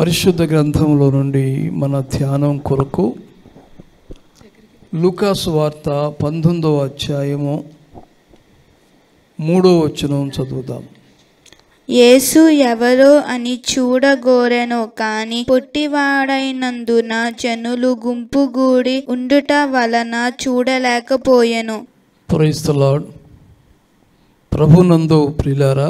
పరిశుద్ధ గ్రంథంలో నుండి మన ధ్యానం కొరకు లూకాసు వార్త పంతొమ్మిదవ అధ్యాయము మూడో వచనం చదువుదాం యేసు ఎవరో అని చూడగోరెను కాని పొట్టివాడైనందున జనులు గుంపుగూడి ఉండుట వలన చూడలేకపోయెను ప్రైజ్ ద లార్డ్ ప్రభునందు ప్రిలారా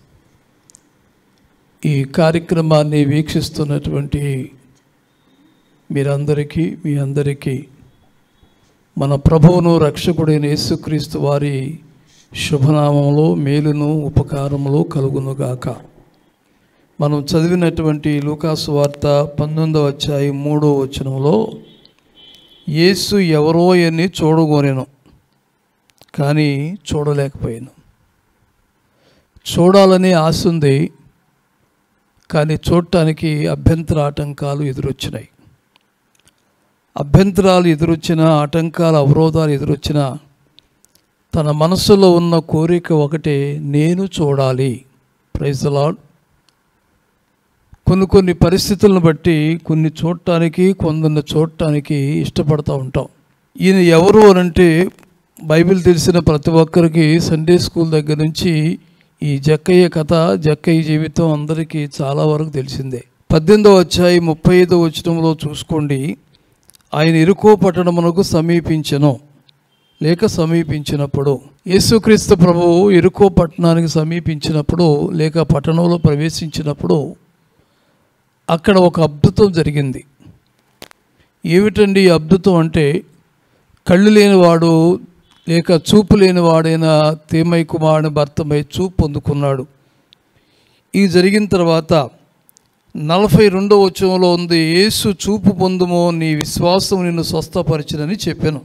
ఈ కార్యక్రమాన్ని వీక్షిస్తున్నటువంటి మీరందరికీ మీ అందరికీ మన ప్రభువును రక్షకుడైన యేసుక్రీస్తు వారి శుభనామంలో మేలును ఉపకారములు కలుగునుగాక మనం చదివినటువంటి లూకాసు వార్త పంతొమ్మిదవ అధ్యాయం మూడో వచనంలో యేసు ఎవరో అని చూడగోరెను కానీ చూడలేకపోయాను చూడాలనే ఆశ ఉంది కానీ చూడటానికి అభ్యంతర ఆటంకాలు ఎదురొచ్చినాయి అభ్యంతరాలు ఎదురొచ్చిన ఆటంకాల అవరోధాలు ఎదురొచ్చిన తన మనసులో ఉన్న కోరిక ఒకటే నేను చూడాలి ప్రైజ్ లాడ్ కొన్ని కొన్ని పరిస్థితులను బట్టి కొన్ని చూడటానికి కొందరిని చూడటానికి ఇష్టపడతా ఉంటాం ఈయన ఎవరు అనంటే బైబిల్ తెలిసిన ప్రతి ఒక్కరికి సండే స్కూల్ దగ్గర నుంచి ఈ జక్కయ్య కథ జక్కయ్య జీవితం అందరికీ చాలా వరకు తెలిసిందే పద్దెనిమిదవ అధ్యాయం ముప్పై ఐదో వచనంలో చూసుకోండి ఆయన ఇరుకో పట్టణమునకు సమీపించెను లేక సమీపించినప్పుడు యేసుక్రీస్తు ప్రభువు ఇరుకో పట్టణానికి సమీపించినప్పుడు లేక పట్టణంలో ప్రవేశించినప్పుడు అక్కడ ఒక అద్భుతం జరిగింది ఏమిటండి ఈ అద్భుతం అంటే కళ్ళు లేనివాడు లేక చూపు లేనివాడైన తేమై కుమారుని భర్తమై చూపు పొందుకున్నాడు ఇది జరిగిన తర్వాత నలభై రెండో వచనంలో ఉంది యేసు చూపు పొందుమో నీ విశ్వాసం నిన్ను స్వస్థపరిచినని చెప్పాను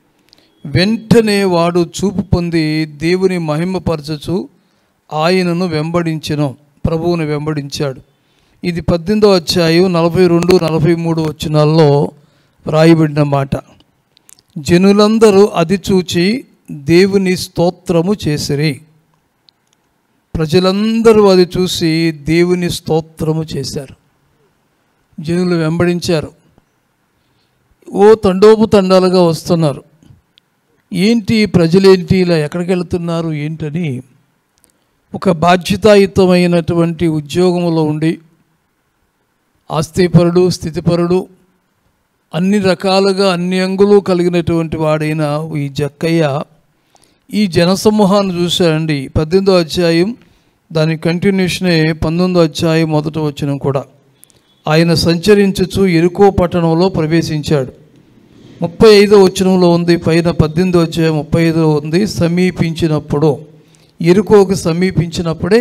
వెంటనే వాడు చూపు పొంది దేవుని మహిమపరచచ్చు ఆయనను వెంబడించెను ప్రభువుని వెంబడించాడు ఇది పద్దెనిమిదో అధ్యాయం నలభై రెండు నలభై మూడు వచనాల్లో వ్రాయబడిన మాట జనులందరూ అది చూచి దేవుని స్తోత్రము చేసిరి ప్రజలందరూ అది చూసి దేవుని స్తోత్రము చేశారు జనులు వెంబడించారు ఓ తండోపు తండాలుగా వస్తున్నారు ఏంటి ఈ ప్రజలేంటి ఇలా ఎక్కడికి వెళ్తున్నారు ఏంటని ఒక బాధ్యతాయుతమైనటువంటి ఉద్యోగంలో ఉండి ఆస్తిపరుడు స్థితిపరుడు అన్ని రకాలుగా అన్ని అంగులు కలిగినటువంటి వాడైన ఈ జక్కయ్య ఈ జనసమూహాన్ని చూశాడండి పద్దెనిమిదో అధ్యాయం దాని కంటిన్యూషనే పంతొమ్మిదో అధ్యాయం మొదట వచ్చిన కూడా ఆయన సంచరించుచు ఎరుకో పట్టణంలో ప్రవేశించాడు ముప్పై ఐదో వచనంలో ఉంది పైన పద్దెనిమిదో అధ్యాయం ముప్పై ఐదో ఉంది సమీపించినప్పుడు ఎరుకోకు సమీపించినప్పుడే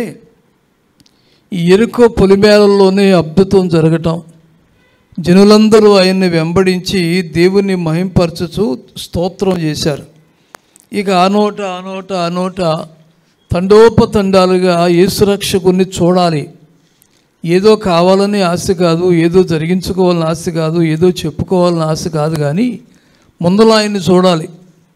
ఈ ఎరుకో పొలిమేరల్లోనే అద్భుతం జరగటం జనులందరూ ఆయన్ని వెంబడించి దేవుని మహింపరచుచు స్తోత్రం చేశారు ఇక ఆ నోట ఆ నోట ఆ నోట తండోపతండాలుగా యేసురక్షకుని చూడాలి ఏదో కావాలని ఆశ కాదు ఏదో జరిగించుకోవాలని ఆశ కాదు ఏదో చెప్పుకోవాలని ఆశ కాదు కానీ ముందల ఆయన్ని చూడాలి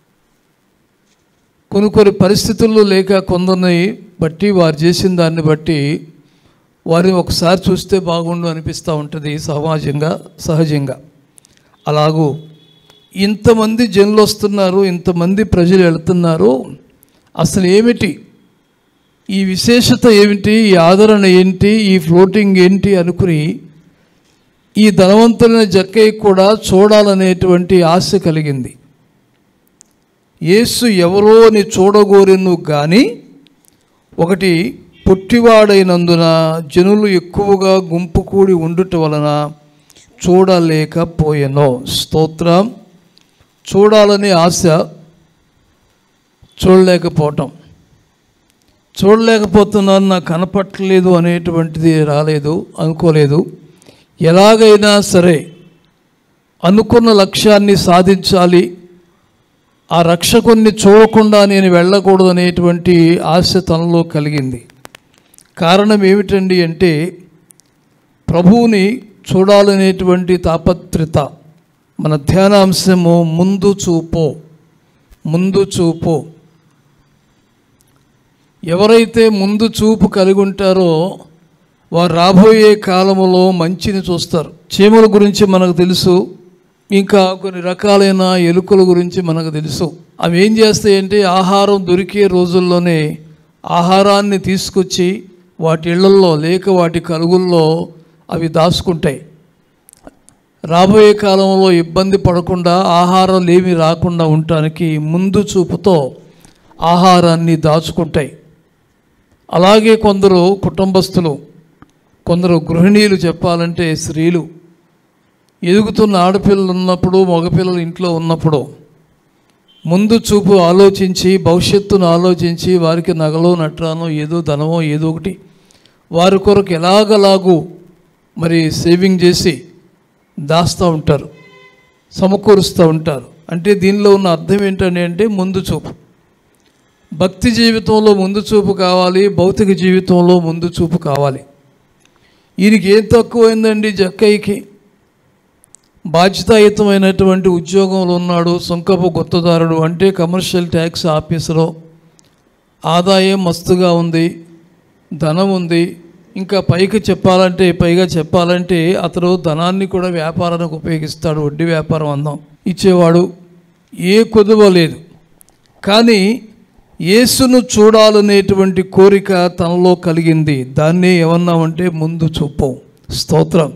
కొన్ని కొన్ని పరిస్థితుల్లో లేక కొందరిని బట్టి వారు చేసిన దాన్ని బట్టి వారిని ఒకసారి చూస్తే బాగుండు అనిపిస్తూ ఉంటుంది సమాజంగా సహజంగా అలాగూ ఇంతమంది జనులు వస్తున్నారు ఇంతమంది ప్రజలు వెళుతున్నారు అసలు ఏమిటి ఈ విశేషత ఏమిటి ఈ ఆదరణ ఏంటి ఈ ఫ్లోటింగ్ ఏంటి అనుకుని ఈ ధనవంతులైన జక్కయ్య కూడా చూడాలనేటువంటి ఆశ కలిగింది యేసు ఎవరో అని చూడగోరెను కానీ ఒకటి పుట్టివాడైనందున జనులు ఎక్కువగా గుంపు కూడి ఉండుట వలన చూడలేకపోయెనో స్తోత్రం చూడాలని ఆశ చూడలేకపోవటం చూడలేకపోతున్నాను నాకు కనపట్టలేదు అనేటువంటిది రాలేదు అనుకోలేదు ఎలాగైనా సరే అనుకున్న లక్ష్యాన్ని సాధించాలి ఆ రక్షకుణ్ణి చూడకుండా నేను వెళ్ళకూడదు అనేటువంటి ఆశ తనలో కలిగింది కారణం ఏమిటండి అంటే ప్రభువుని చూడాలనేటువంటి తాపత్రత మన ధ్యానాంశము ముందు చూపో ముందు చూపో ఎవరైతే ముందు చూపు కలిగి ఉంటారో వారు రాబోయే కాలములో మంచిని చూస్తారు చీమల గురించి మనకు తెలుసు ఇంకా కొన్ని రకాలైన ఎలుకల గురించి మనకు తెలుసు అవి ఏం చేస్తాయంటే ఆహారం దొరికే రోజుల్లోనే ఆహారాన్ని తీసుకొచ్చి వాటి ఇళ్లల్లో లేక వాటి కలుగుల్లో అవి దాచుకుంటాయి రాబోయే కాలంలో ఇబ్బంది పడకుండా ఆహారం ఏమి రాకుండా ఉండటానికి ముందు చూపుతో ఆహారాన్ని దాచుకుంటాయి అలాగే కొందరు కుటుంబస్తులు కొందరు గృహిణీలు చెప్పాలంటే స్త్రీలు ఎదుగుతున్న ఆడపిల్లలు ఉన్నప్పుడు మగపిల్లలు ఇంట్లో ఉన్నప్పుడు ముందు చూపు ఆలోచించి భవిష్యత్తును ఆలోచించి వారికి నగలో నట్రానో ఏదో ధనమో ఏదో ఒకటి వారి కొరకు ఎలాగలాగు మరి సేవింగ్ చేసి దాస్తూ ఉంటారు సమకూరుస్తూ ఉంటారు అంటే దీనిలో ఉన్న అర్థం ఏంటని అంటే ముందు చూపు భక్తి జీవితంలో ముందు చూపు కావాలి భౌతిక జీవితంలో ముందు చూపు కావాలి ఈయనకి ఏం తక్కువైందండి జక్కయ్యకి బాధ్యతాయుతమైనటువంటి ఉద్యోగంలో ఉన్నాడు సుంకపు గుత్తదారుడు అంటే కమర్షియల్ ట్యాక్స్ ఆఫీసరు ఆదాయం మస్తుగా ఉంది ధనం ఉంది ఇంకా పైకి చెప్పాలంటే పైగా చెప్పాలంటే అతడు ధనాన్ని కూడా వ్యాపారానికి ఉపయోగిస్తాడు వడ్డీ వ్యాపారం అందాం ఇచ్చేవాడు ఏ కొదువ లేదు కానీ యేసును చూడాలనేటువంటి కోరిక తనలో కలిగింది దాన్నే ఏమన్నామంటే ముందు చూపు స్తోత్రం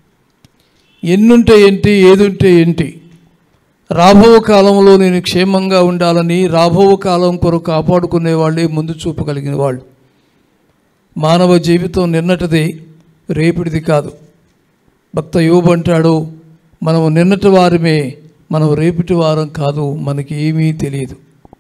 ఎన్నుంటే ఏంటి ఏదుంటే ఏంటి రాబో కాలంలో నేను క్షేమంగా ఉండాలని రాబో కాలం కొరకు కాపాడుకునే వాళ్ళే ముందు చూపు కలిగిన వాళ్ళు మానవ జీవితం నిన్నటిది రేపటిది కాదు భక్త యోబు అంటాడు మనము నిన్నటి వారమే మనం రేపటి వారం కాదు మనకి ఏమీ తెలియదు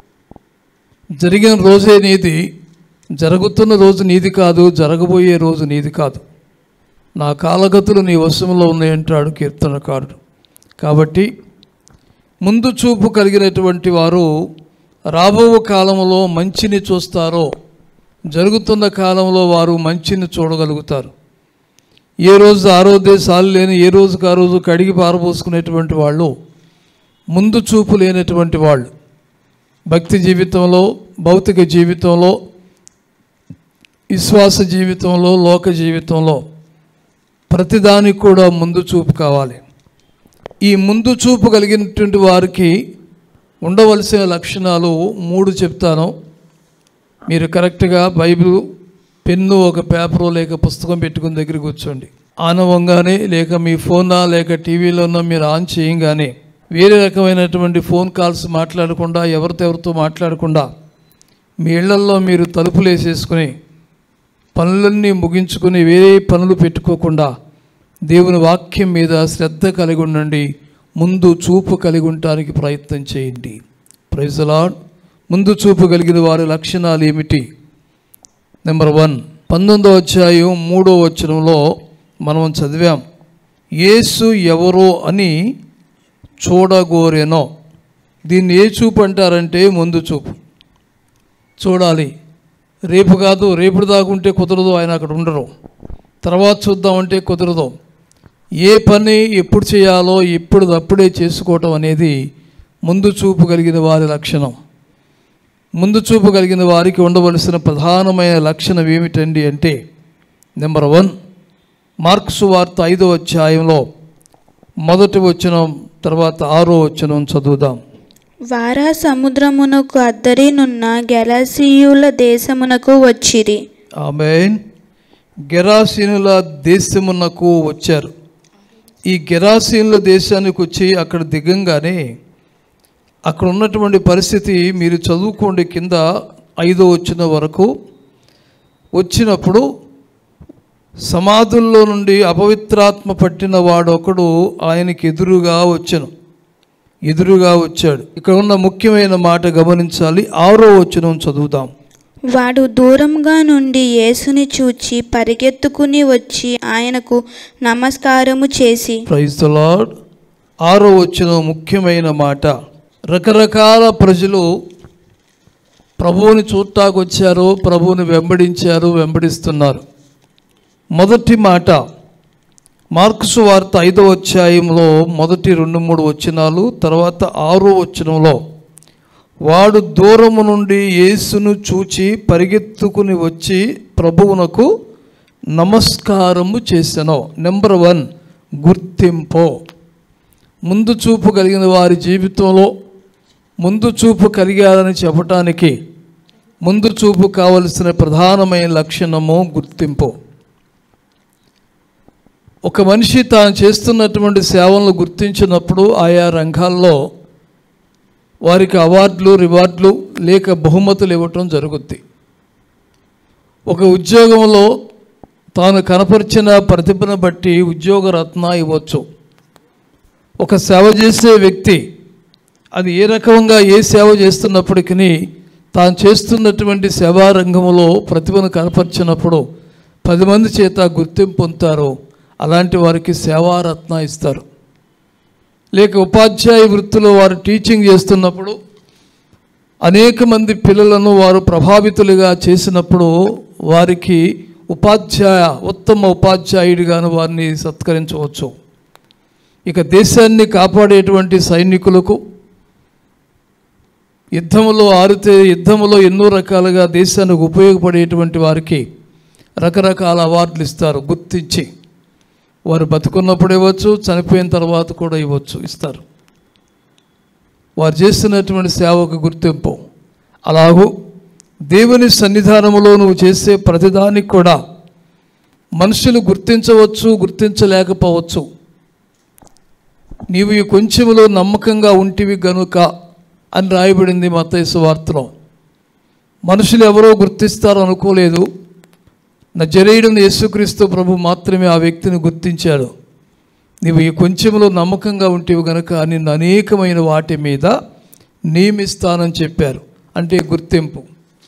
జరిగిన రోజే నీది జరుగుతున్న రోజు నీది కాదు జరగబోయే రోజు నీది కాదు నా కాలగతులు నీ వశంలో ఉన్నాయంటాడు కీర్తనకారుడు కాబట్టి ముందు చూపు కలిగినటువంటి వారు రాబో కాలంలో మంచిని చూస్తారో జరుగుతున్న కాలంలో వారు మంచిని చూడగలుగుతారు ఏ రోజు ఆ రోజే సాలు లేని ఏ రోజుకి ఆ రోజు కడిగి పారబోసుకునేటువంటి వాళ్ళు ముందు చూపు లేనటువంటి వాళ్ళు భక్తి జీవితంలో భౌతిక జీవితంలో విశ్వాస జీవితంలో లోక జీవితంలో ప్రతిదానికి కూడా ముందు చూపు కావాలి ఈ ముందు చూపు కలిగినటువంటి వారికి ఉండవలసిన లక్షణాలు మూడు చెప్తాను మీరు కరెక్ట్గా బైబిల్ పెన్ను ఒక పేపరు లేక పుస్తకం పెట్టుకుని దగ్గర కూర్చోండి ఆనవంగానే లేక మీ ఫోనా లేక టీవీలోనో మీరు ఆన్ చేయంగానే వేరే రకమైనటువంటి ఫోన్ కాల్స్ మాట్లాడకుండా ఎవరితో ఎవరితో మాట్లాడకుండా మీ ఇళ్లల్లో మీరు తలుపులు వేసేసుకుని పనులన్నీ ముగించుకుని వేరే పనులు పెట్టుకోకుండా దేవుని వాక్యం మీద శ్రద్ధ కలిగి ఉండండి ముందు చూపు కలిగి ఉండటానికి ప్రయత్నం చేయండి ప్రైజలాడ్ ముందు చూపు కలిగిన వారి లక్షణాలు ఏమిటి నెంబర్ వన్ పంతొమ్మిదో అధ్యాయం మూడో వచనంలో మనం చదివాం యేసు ఎవరో అని చూడగోరేనో దీన్ని ఏ చూపు అంటారంటే ముందు చూపు చూడాలి రేపు కాదు రేపు దాకుంటే కుదరదు ఆయన అక్కడ ఉండరు తర్వాత చూద్దామంటే కుదరదు ఏ పని ఎప్పుడు చేయాలో ఎప్పుడు అప్పుడే చేసుకోవటం అనేది ముందు చూపు కలిగిన వారి లక్షణం ముందు చూపు కలిగిన వారికి ఉండవలసిన ప్రధానమైన లక్షణం ఏమిటండి అంటే నెంబర్ వన్ మార్క్సు వార్త ఐదో అధ్యాయంలో మొదటి వచనం తర్వాత ఆరో వచనం చదువుదాం వారా సముద్రమునకు అద్దరినున్న గెలసీయుల దేశమునకు వచ్చిరి ఆమెన్ గెరాసీనుల దేశమునకు వచ్చారు ఈ గెరాసీనుల దేశానికి వచ్చి అక్కడ దిగంగానే అక్కడ ఉన్నటువంటి పరిస్థితి మీరు చదువుకోండి కింద ఐదో వచ్చిన వరకు వచ్చినప్పుడు సమాధుల్లో నుండి అపవిత్రాత్మ పట్టిన వాడు ఒకడు ఆయనకి ఎదురుగా వచ్చను ఎదురుగా వచ్చాడు ఇక్కడ ఉన్న ముఖ్యమైన మాట గమనించాలి ఆరో వచనం చదువుదాం వాడు దూరంగా నుండి యేసుని చూచి పరిగెత్తుకుని వచ్చి ఆయనకు నమస్కారము చేసి ప్రైజ్ ద లార్డ్ ఆరో వచ్చిన ముఖ్యమైన మాట రకరకాల ప్రజలు ప్రభువుని చూడటానికి వచ్చారు ప్రభువుని వెంబడించారు వెంబడిస్తున్నారు మొదటి మాట మార్క్సు వార్త ఐదో అధ్యాయంలో మొదటి రెండు మూడు వచనాలు తర్వాత ఆరో వచనంలో వాడు దూరము నుండి యేసును చూచి పరిగెత్తుకుని వచ్చి ప్రభువునకు నమస్కారము చేసెను నెంబర్ వన్ గుర్తింపు ముందు చూపు కలిగిన వారి జీవితంలో ముందు చూపు కలిగారని చెప్పటానికి ముందు చూపు కావలసిన ప్రధానమైన లక్షణము గుర్తింపు ఒక మనిషి తాను చేస్తున్నటువంటి సేవలను గుర్తించినప్పుడు ఆయా రంగాల్లో వారికి అవార్డులు రివార్డులు లేక బహుమతులు ఇవ్వటం జరుగుద్ది ఒక ఉద్యోగంలో తాను కనపరిచిన ప్రతిభను బట్టి ఉద్యోగ రత్న ఇవ్వచ్చు ఒక సేవ చేసే వ్యక్తి అది ఏ రకంగా ఏ సేవ చేస్తున్నప్పటికీ తాను చేస్తున్నటువంటి సేవా రంగంలో ప్రతిభను కనపరిచినప్పుడు పది మంది చేత గుర్తింపు పొందుతారు అలాంటి వారికి సేవారత్న ఇస్తారు లేక ఉపాధ్యాయ వృత్తిలో వారు టీచింగ్ చేస్తున్నప్పుడు అనేక మంది పిల్లలను వారు ప్రభావితులుగా చేసినప్పుడు వారికి ఉపాధ్యాయ ఉత్తమ ఉపాధ్యాయుడిగాను వారిని సత్కరించవచ్చు ఇక దేశాన్ని కాపాడేటువంటి సైనికులకు యుద్ధములో ఆరితే యుద్ధములో ఎన్నో రకాలుగా దేశానికి ఉపయోగపడేటువంటి వారికి రకరకాల అవార్డులు ఇస్తారు గుర్తించి వారు బతుకున్నప్పుడు ఇవ్వచ్చు చనిపోయిన తర్వాత కూడా ఇవ్వచ్చు ఇస్తారు వారు చేస్తున్నటువంటి సేవకు గుర్తింపు అలాగూ దేవుని సన్నిధానములో నువ్వు చేసే ప్రతిదానికి కూడా మనుషులు గుర్తించవచ్చు గుర్తించలేకపోవచ్చు నీవు ఈ కొంచెములో నమ్మకంగా ఉంటివి గనుక అని రాయబడింది మతేసు వార్తలో మనుషులు ఎవరో గుర్తిస్తారో అనుకోలేదు నజరేయుడు యేసుక్రీస్తు ప్రభు మాత్రమే ఆ వ్యక్తిని గుర్తించాడు నీవు ఈ కొంచెంలో నమ్మకంగా ఉంటేవి గనుక నిన్ను అనేకమైన వాటి మీద నియమిస్తానని చెప్పారు అంటే గుర్తింపు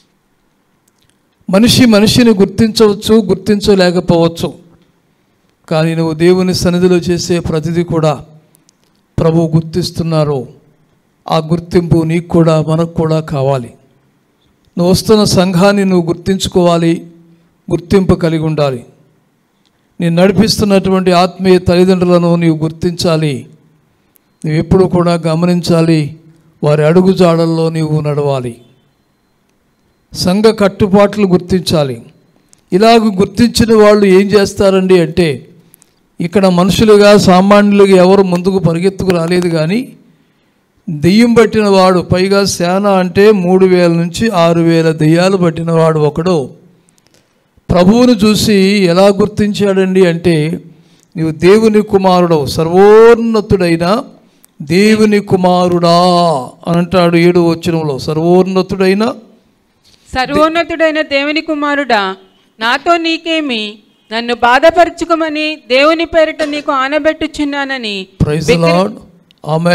మనిషి మనిషిని గుర్తించవచ్చు గుర్తించలేకపోవచ్చు కానీ నువ్వు దేవుని సన్నిధిలో చేసే ప్రతిదీ కూడా ప్రభు గుర్తిస్తున్నారు ఆ గుర్తింపు నీకు కూడా మనకు కూడా కావాలి నువ్వు వస్తున్న సంఘాన్ని నువ్వు గుర్తించుకోవాలి గుర్తింపు కలిగి ఉండాలి నేను నడిపిస్తున్నటువంటి ఆత్మీయ తల్లిదండ్రులను నీవు గుర్తించాలి నువ్వు ఎప్పుడు కూడా గమనించాలి వారి అడుగుజాడల్లో నీవు నడవాలి సంఘ కట్టుబాట్లు గుర్తించాలి ఇలాగ గుర్తించిన వాళ్ళు ఏం చేస్తారండి అంటే ఇక్కడ మనుషులుగా సామాన్యులుగా ఎవరు ముందుకు పరిగెత్తుకు రాలేదు కానీ దెయ్యం పట్టిన వాడు పైగా సేన అంటే మూడు వేల నుంచి ఆరు వేల దెయ్యాలు పట్టిన వాడు ఒకడు ప్రభువును చూసి ఎలా గుర్తించాడండి అంటే నీవు దేవుని కుమారుడవు సర్వోన్నతుడైన దేవుని కుమారుడా అని అంటాడు ఏడు వచనంలో సర్వోన్నతుడైన సర్వోన్నతుడైన దేవుని కుమారుడా నాతో నీకేమి నన్ను బాధపరచుకోమని దేవుని పేరిట నీకు ఆనబెట్టుచున్నానని ప్రైజ్ లార్డ్ ఆమె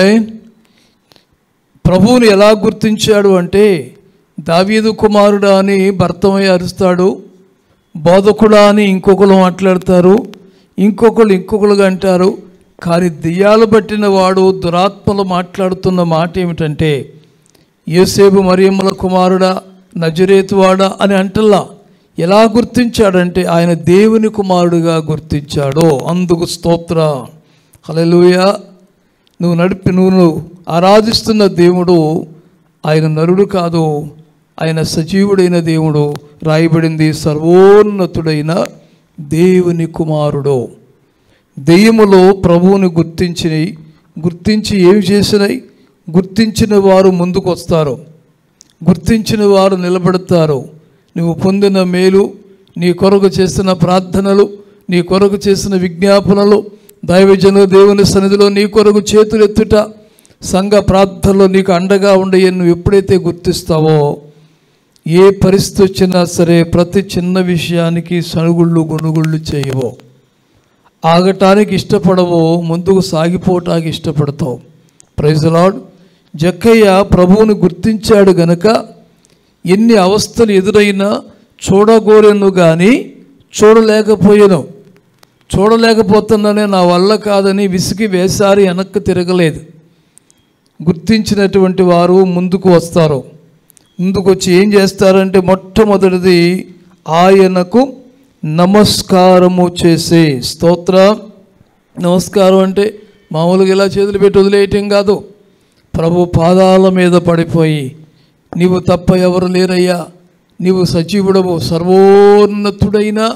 ప్రభువుని ఎలా గుర్తించాడు అంటే దావీదు కుమారుడా అని భర్తమై అరుస్తాడు బోధకుడా అని ఇంకొకరు మాట్లాడతారు ఇంకొకరు ఇంకొకరుగా అంటారు కానీ దెయ్యాలు పట్టిన వాడు దురాత్మలు మాట్లాడుతున్న మాట ఏమిటంటే యేసేపు మరియమ్మల కుమారుడా నజరేతువాడా అని అంటల్లా ఎలా గుర్తించాడంటే ఆయన దేవుని కుమారుడుగా గుర్తించాడో అందుకు స్తోత్ర హల్లెలూయా నువ్వు నడిపి నువ్వు నువ్వు ఆరాధిస్తున్న దేవుడు ఆయన నరుడు కాదు ఆయన సజీవుడైన దేవుడు రాయబడింది సర్వోన్నతుడైన దేవుని కుమారుడు దెయ్యములో ప్రభువుని గుర్తించినవి గుర్తించి ఏమి చేసినాయి గుర్తించిన వారు ముందుకు వస్తారు గుర్తించిన వారు నిలబడతారు నువ్వు పొందిన మేలు నీ కొరకు చేసిన ప్రార్థనలు నీ కొరకు చేసిన విజ్ఞాపనలు దైవజను దేవుని సన్నిధిలో నీ కొరకు చేతులెత్తుట సంఘ ప్రార్థనలో నీకు అండగా ఉండే నువ్వు ఎప్పుడైతే గుర్తిస్తావో ఏ పరిస్థితి వచ్చినా సరే ప్రతి చిన్న విషయానికి సనుగుళ్ళు గునుగుళ్ళు చేయవో ఆగటానికి ఇష్టపడవో ముందుకు సాగిపోవటానికి ఇష్టపడతావు ప్రైజ్ లాడ్ జక్కయ్య ప్రభువుని గుర్తించాడు గనక ఎన్ని అవస్థలు ఎదురైనా చూడగోరెను కానీ చూడలేకపోయాను చూడలేకపోతున్నానే నా వల్ల కాదని విసిగి వేసారి వెనక్కి తిరగలేదు గుర్తించినటువంటి వారు ముందుకు వస్తారు ముందుకు వచ్చి ఏం చేస్తారంటే మొట్టమొదటిది ఆయనకు నమస్కారము చేసే స్తోత్ర నమస్కారం అంటే మామూలుగా ఇలా చేతులు పెట్టి వదిలేయటం కాదు ప్రభు పాదాల మీద పడిపోయి నీవు తప్ప ఎవరు లేరయ్యా నీవు సజీవుడవు సర్వోన్నతుడైన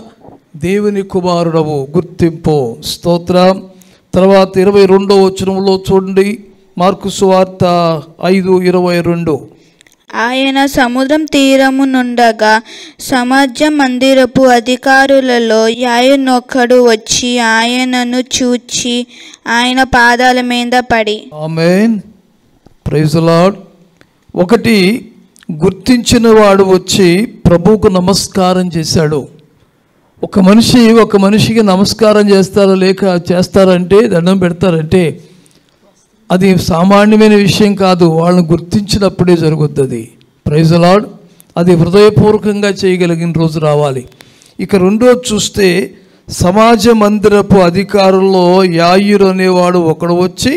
దేవుని కుమారుడవు గుర్తింపు స్తోత్రం తర్వాత ఇరవై రెండో వచనంలో చూడండి మార్కు సువార్త ఐదు ఇరవై రెండు ఆయన సముద్రం తీరము నుండగా సమాజ మందిరపు అధికారులలో యాయనొక్కడు వచ్చి ఆయనను చూచి ఆయన పాదాల మీద పడి ఆమెన్ ప్రైజ్ లాడ్ ఒకటి గుర్తించిన వాడు వచ్చి ప్రభువుకు నమస్కారం చేశాడు ఒక మనిషి ఒక మనిషికి నమస్కారం చేస్తారా లేక చేస్తారంటే దండం పెడతారంటే అది సామాన్యమైన విషయం కాదు వాళ్ళని గుర్తించినప్పుడే జరుగుద్ది అది ప్రైజ్ లాడ్ అది హృదయపూర్వకంగా చేయగలిగిన రోజు రావాలి ఇక రెండో చూస్తే సమాజ మందిరపు అధికారుల్లో యాయురు అనేవాడు ఒకడు వచ్చి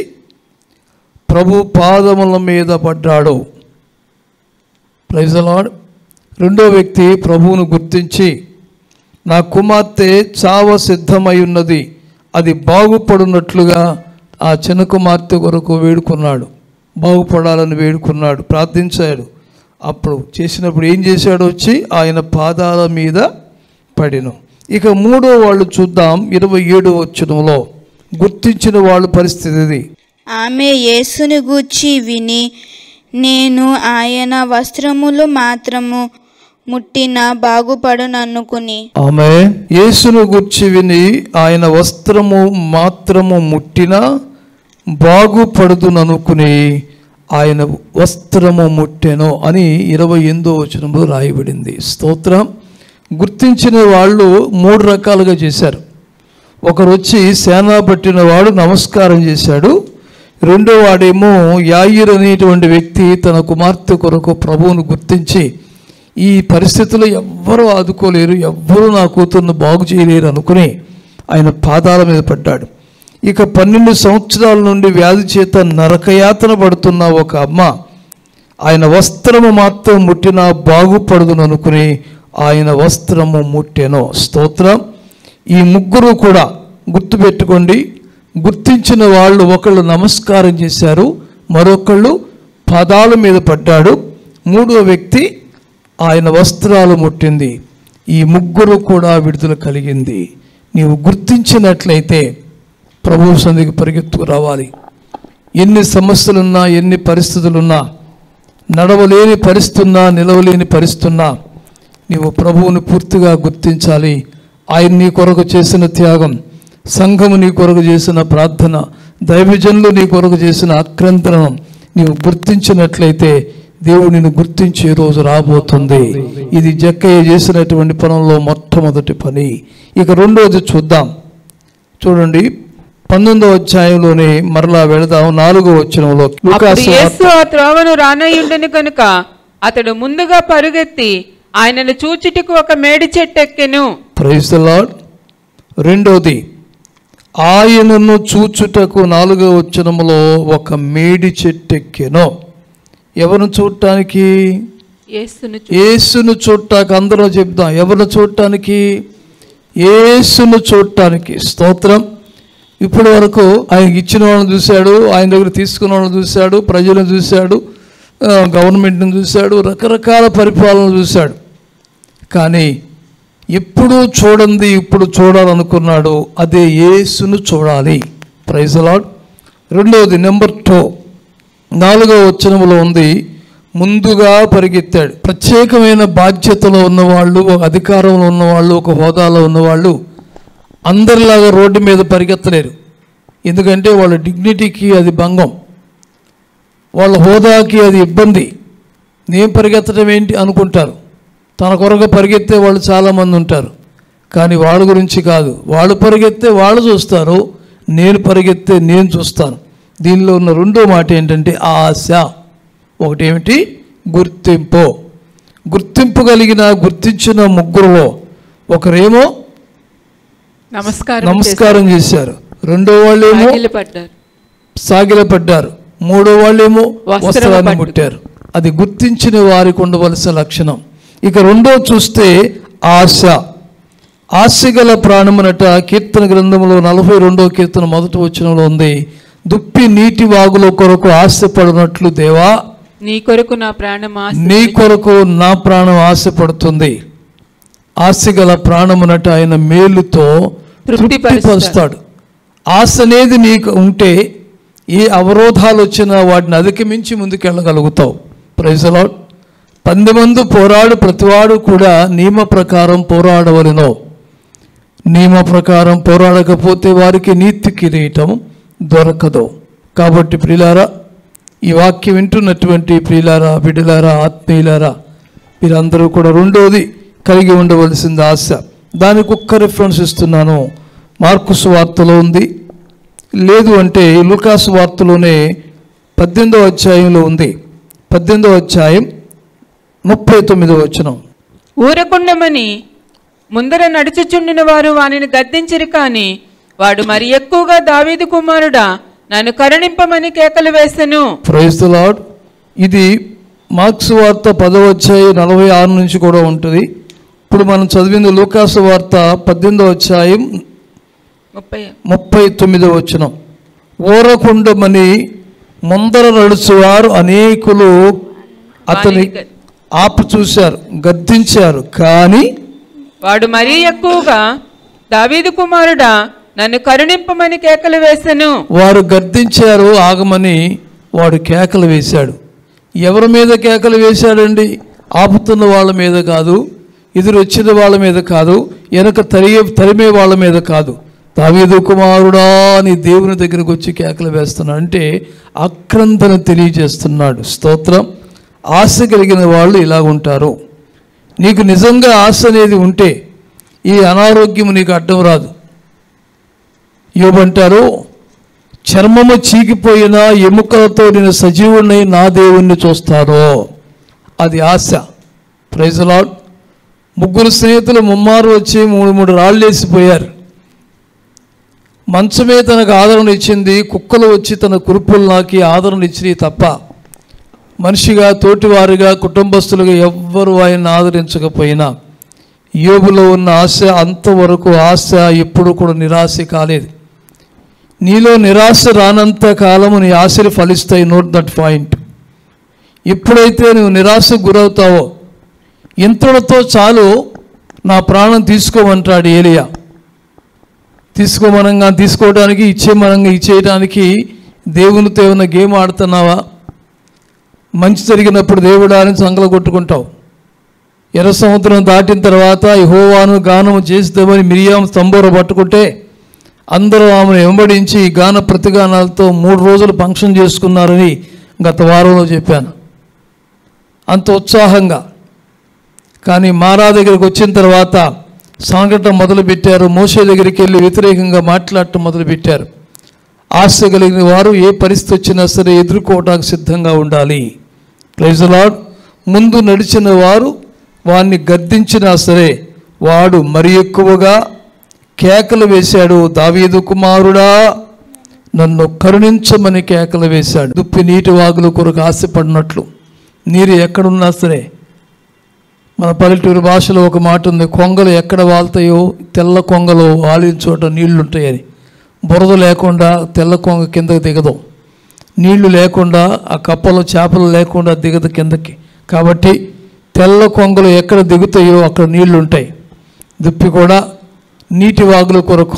ప్రభు పాదముల మీద పడ్డాడు ప్రైజ్ లాడ్ రెండో వ్యక్తి ప్రభువును గుర్తించి నా కుమార్తె చావ సిద్ధమై ఉన్నది అది బాగుపడినట్లుగా ఆ చిన్న కుమార్తె కొరకు వేడుకున్నాడు బాగుపడాలని వేడుకున్నాడు ప్రార్థించాడు అప్పుడు చేసినప్పుడు ఏం చేశాడు వచ్చి ఆయన పాదాల మీద పడిను ఇక మూడో వాళ్ళు చూద్దాం ఇరవై ఏడు వచ్చడంలో గుర్తించిన వాళ్ళ పరిస్థితి ఇది ఆమె యేసుని గూర్చి విని నేను ఆయన వస్త్రములు మాత్రము ముట్టిన బాగుపడుననుకుని ఆమె యేసును గుర్చి విని ఆయన వస్త్రము మాత్రము ముట్టిన బాగుపడుదుననుకుని ఆయన వస్త్రము ముట్టెను అని ఇరవై ఎనిమిదో వచనంలో రాయబడింది స్తోత్రం గుర్తించిన వాళ్ళు మూడు రకాలుగా చేశారు ఒకరు వచ్చి సేనా పట్టిన వాడు నమస్కారం చేశాడు రెండో వాడేమో యాయిర్ అనేటువంటి వ్యక్తి తన కుమార్తె కొరకు ప్రభువును గుర్తించి ఈ పరిస్థితుల్లో ఎవ్వరూ ఆదుకోలేరు ఎవ్వరూ నా కూతుర్ను బాగు చేయలేరు అనుకుని ఆయన పాదాల మీద పడ్డాడు ఇక పన్నెండు సంవత్సరాల నుండి వ్యాధి చేత నరకయాతన పడుతున్న ఒక అమ్మ ఆయన వస్త్రము మాత్రం ముట్టినా బాగుపడదును అనుకుని ఆయన వస్త్రము ముట్టెను స్తోత్రం ఈ ముగ్గురు కూడా గుర్తుపెట్టుకోండి గుర్తించిన వాళ్ళు ఒకళ్ళు నమస్కారం చేశారు మరొకళ్ళు పాదాల మీద పడ్డాడు మూడో వ్యక్తి ఆయన వస్త్రాలు ముట్టింది ఈ ముగ్గురు కూడా విడుదల కలిగింది నీవు గుర్తించినట్లయితే ప్రభువు సందికి పరిగెత్తుకు రావాలి ఎన్ని సమస్యలున్నా ఎన్ని పరిస్థితులున్నా నడవలేని పరిస్థితున్నా నిలవలేని పరిస్థితున్నా నీవు ప్రభువుని పూర్తిగా గుర్తించాలి ఆయన నీ కొరకు చేసిన త్యాగం సంఘము నీ కొరకు చేసిన ప్రార్థన దైవజనులు నీ కొరకు చేసిన ఆక్రందనం నీవు గుర్తించినట్లయితే దేవుడు నిన్ను గుర్తించే రోజు రాబోతుంది ఇది జక్కయ్య చేసినటువంటి పనుల్లో మొట్టమొదటి పని ఇక రెండోది చూద్దాం చూడండి పంతొమ్మిదవ అధ్యాయంలోనే మరలా వెళదాం నాలుగో వచనంలో అప్పుడు లూకాసు వార్త- యేసు ఆ త్రోవను రానయ్యుండెను కనుక అతడు ముందుగా పరుగెత్తి ఆయనను చూచుటకు ఒక మేడి చెట్టు ఎక్కెను ప్రైజ్ ద లార్డ్ రెండోది ఆయనను చూచుటకు నాలుగో వచనములో ఒక మేడి చెట్టెక్కెను ఎవరిని చూడటానికి యేసును చూ- యేసును చూడటానికి అందరూ చెప్దాం ఎవరిని చూడటానికి యేసును చూడటానికి స్తోత్రం ఇప్పటి వరకు ఆయనకి ఇచ్చిన వాళ్ళని చూశాడు ఆయన దగ్గర తీసుకున్న వాళ్ళని చూశాడు ప్రజలను చూశాడు ఆ, గవర్నమెంట్ని చూశాడు రకరకాల పరిపాలన చూశాడు కానీ ఎప్పుడూ చూడండి ఇప్పుడు చూడాలనుకున్నాడు అదే యేసును చూడాలి ప్రైజ్ లాడ్ రెండవది నెంబర్ టూ నాలుగవ వచనములో ఉంది ముందుగా పరిగెత్తాడు ప్రత్యేకమైన బాధ్యతలో ఉన్నవాళ్ళు ఒక అధికారంలో ఉన్నవాళ్ళు ఒక హోదాలో ఉన్నవాళ్ళు అందరిలాగా రోడ్డు మీద పరిగెత్తలేరు ఎందుకంటే వాళ్ళ డిగ్నిటీకి అది భంగం వాళ్ళ హోదాకి అది ఇబ్బంది నేను పరిగెత్తడం ఏంటి అనుకుంటారు తన కొరకు పరిగెత్తే వాళ్ళు చాలామంది ఉంటారు కానీ వాళ్ళ గురించి కాదు వాళ్ళు పరిగెత్తే వాళ్ళు చూస్తారు నేను పరిగెత్తే నేను చూస్తాను దీనిలో ఉన్న రెండో మాట ఏంటంటే ఆశ ఒకటేమిటి గుర్తింపు గుర్తింపు కలిగిన గుర్తించిన ముగ్గురులో ఒకరేమో నమస్కారం నమస్కారం చేశారు రెండో వాళ్ళేమో పడ్డారు సాగిలపడ్డారు మూడో వాళ్ళేమో వస్త్రము వస్త్రాన్ని పట్టు. ముట్టారు అది గుర్తించిన వారికి ఉండవలసిన లక్షణం ఇక రెండో చూస్తే ఆశ ఆశగల ప్రాణమునట కీర్తన గ్రంథంలో నలభై రెండో కీర్తన మొదటి వచనంలో ఉంది దుప్పి నీటి వాగుల కొరకు ఆశపడినట్లు దేవా నీ కొరకు నా ప్రాణం ఆశ నీ కొరకు నా ప్రాణం ఆశపడుతుంది ఆశ గల ప్రాణమునట ఆయన మేలుతో తృప్తిపరుస్తాడు. తృప్తిపరుస్తాడు ఆశ అనేది నీకు ఉంటే ఏ అవరోధాలు వచ్చినా వాటిని అధిగమించి ముందుకెళ్ళగలుగుతావు ప్రైజలాడ్ పంది మందు పోరాడు ప్రతివాడు కూడా నియమ ప్రకారం పోరాడవలెనో నియమ ప్రకారం పోరాడకపోతే వారికి నీతి కిరీటం దొరకదు కాబట్టి ప్రియులారా ఈ వాక్యం వింటున్నటువంటి ప్రియులారా బిడ్డలారా ఆత్మీయులారా మీరందరూ కూడా రెండోది కలిగి ఉండవలసింది ఆశ దానికి ఒక్క రిఫరెన్స్ ఇస్తున్నాను మార్కుస్ వార్తలో ఉంది లేదు అంటే లూకాసు వార్తలోనే పద్దెనిమిదో అధ్యాయంలో ఉంది పద్దెనిమిదో అధ్యాయం ముప్పై తొమ్మిదో వచనం ఊరకుండమని ముందర నడుచుచుండిన వారు వానిని గద్దించిరి కాని వాడు మరి ఎక్కువగా దావీదు కుమారుడా నన్ను కరుణింపమని కేకలు వేసెను ప్రైజ్ ద లాడ్ ఇది మార్క్స్ వార్త పదవ అధ్యాయం నలభై ఆరు నుంచి కూడా ఉంటుంది ఇప్పుడు మనం చదివింది లూకాసు వార్త పద్దెనిమిదో అధ్యాయం ముప్పై ముప్పై తొమ్మిదో వచనం ఊరకుండమని ముందర నడుచువారు అనేకులు అతని ఆపు చూశారు గద్దించారు కానీ వాడు మరీ ఎక్కువగా దావీదు కుమారుడా నన్ను కరుణింపమని కేకలు వేసెను వారు గద్దించారు ఆగమని వాడు కేకలు వేశాడు ఎవరి మీద కేకలు వేశాడండి ఆపుతున్న వాళ్ళ మీద కాదు ఎదురు వచ్చిన వాళ్ళ మీద కాదు వెనక తరిగే తరిమే వాళ్ళ మీద కాదు దావీదు కుమారుడా అని దేవుని దగ్గరకు వచ్చి కేకలు వేస్తున్నాడు అంటే ఆక్రందన తెలియజేస్తున్నాడు స్తోత్రం ఆశ కలిగిన వాళ్ళు ఇలా ఉంటారు నీకు నిజంగా ఆశ అనేది ఉంటే ఈ అనారోగ్యం నీకు అడ్డం రాదు యోబంటారు చర్మము చీకిపోయిన ఎముకలతో నేను సజీవుడినై నా దేవుణ్ణి చూస్తాను అది ఆశ ప్రైజలాడ్ ముగ్గురు స్నేహితులు ముమ్మారు వచ్చి మూడు మూడు రాళ్ళు వేసిపోయారు మంచమే తనకు ఆదరణ ఇచ్చింది కుక్కలు వచ్చి తన కురుపులు నాకి ఆదరణ ఇచ్చినాయి తప్ప మనిషిగా తోటివారిగా కుటుంబస్తులుగా ఎవ్వరూ ఆయన ఆదరించకపోయినా యోబులో ఉన్న ఆశ అంతవరకు ఆశ ఎప్పుడు కూడా నిరాశ కాలేదు నీలో నిరాశ రానంత కాలము నీ ఆశలు ఫలిస్తాయి నోట్ దట్ పాయింట్ ఎప్పుడైతే నువ్వు నిరాశకు గురవుతావో ఇంతటితో చాలు నా ప్రాణం తీసుకోమంటాడు ఏలియా తీసుకోమనంగా తీసుకోవడానికి ఇచ్చేమనంగా ఇచ్చేయడానికి దేవునితో ఏమైనా గేమ్ ఆడుతున్నావా మంచి జరిగినప్పుడు దేవుడా అని సంగల కొట్టుకుంటావు ఎర్ర సముద్రం దాటిన తర్వాత యెహోవాను గానము చేస్తామని మిరియాం స్తంభోర పట్టుకుంటే అందరూ ఆమెను వెంబడించి ఈ గాన ప్రతిగానాలతో మూడు రోజులు ఫంక్షన్ చేసుకున్నారని గత వారంలో చెప్పాను అంత ఉత్సాహంగా కానీ మారా దగ్గరికి వచ్చిన తర్వాత సాగటం మొదలుపెట్టారు మోసే దగ్గరికి వెళ్ళి వ్యతిరేకంగా మాట్లాడటం మొదలుపెట్టారు ఆశ కలిగిన వారు ఏ పరిస్థితి వచ్చినా సరే ఎదుర్కోవడానికి సిద్ధంగా ఉండాలి ప్రైజ్ లాడ్ ముందు నడిచిన వారు వారిని గద్దించినా సరే వాడు మరి ఎక్కువగా కేకలు వేశాడు దావీదు కుమారుడా నన్ను కరుణించమని కేకలు వేశాడు దుప్పి నీటి వాగుల కొరకు ఆశపడినట్లు నీరు ఎక్కడున్నా సరే మన పల్లెటూరు భాషలో ఒక మాట ఉంది కొంగలు ఎక్కడ వాళ్తాయో తెల్ల కొంగలు వాలిన చోట నీళ్లు ఉంటాయని బురద లేకుండా తెల్ల కొంగ కిందకి దిగదు నీళ్లు లేకుండా ఆ కప్పలో చేపలు లేకుండా దిగదు కిందకి కాబట్టి తెల్ల కొంగలు ఎక్కడ దిగుతాయో అక్కడ నీళ్లు ఉంటాయి దుప్పి కూడా నీటి వాగుల కొరకు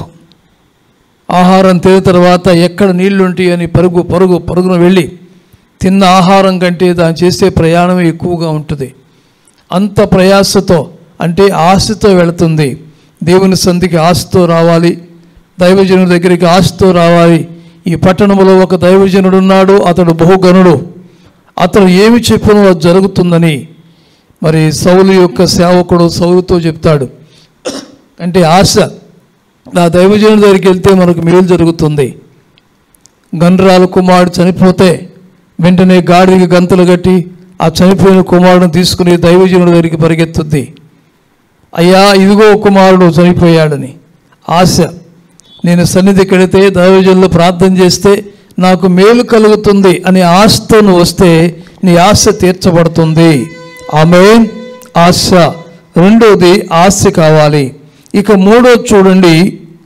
ఆహారం తిన్న తర్వాత ఎక్కడ నీళ్లు ఉంటాయని పరుగు పరుగు పరుగున వెళ్ళి తిన్న ఆహారం కంటే దాన్ని చేసే ప్రయాణం ఎక్కువగా ఉంటుంది అంత ప్రయాసతో అంటే ఆశతో వెళుతుంది దేవుని సంధికి ఆశతో రావాలి దైవజనుడి దగ్గరికి ఆశతో రావాలి ఈ పట్టణంలో ఒక దైవజనుడు ఉన్నాడు అతడు బహుగనుడు అతడు ఏమి చెప్పినో అది జరుగుతుందని మరి సౌలు యొక్క సేవకుడు సౌలుతో చెప్తాడు అంటే ఆశ ఆ దైవజనుడి దగ్గరికి వెళ్తే మనకు మేలు జరుగుతుంది గండ్రాల కుమారుడు చనిపోతే వెంటనే గాడికి గంతలు కట్టి ఆ చనిపోయిన కుమారుడును తీసుకుని దైవజనుడి దగ్గరికి పరిగెత్తుద్ది అయ్యా ఇదిగో కుమారుడు చనిపోయాడని ఆశ నేను సన్నిధి కడితే దైవజనులు ప్రార్థన చేస్తే నాకు మేలు కలుగుతుంది అని ఆశతో నువ్వు వస్తే నీ ఆశ తీర్చబడుతుంది ఆమె ఆశ రెండోది ఆశ కావాలి ఇక మూడోది చూడండి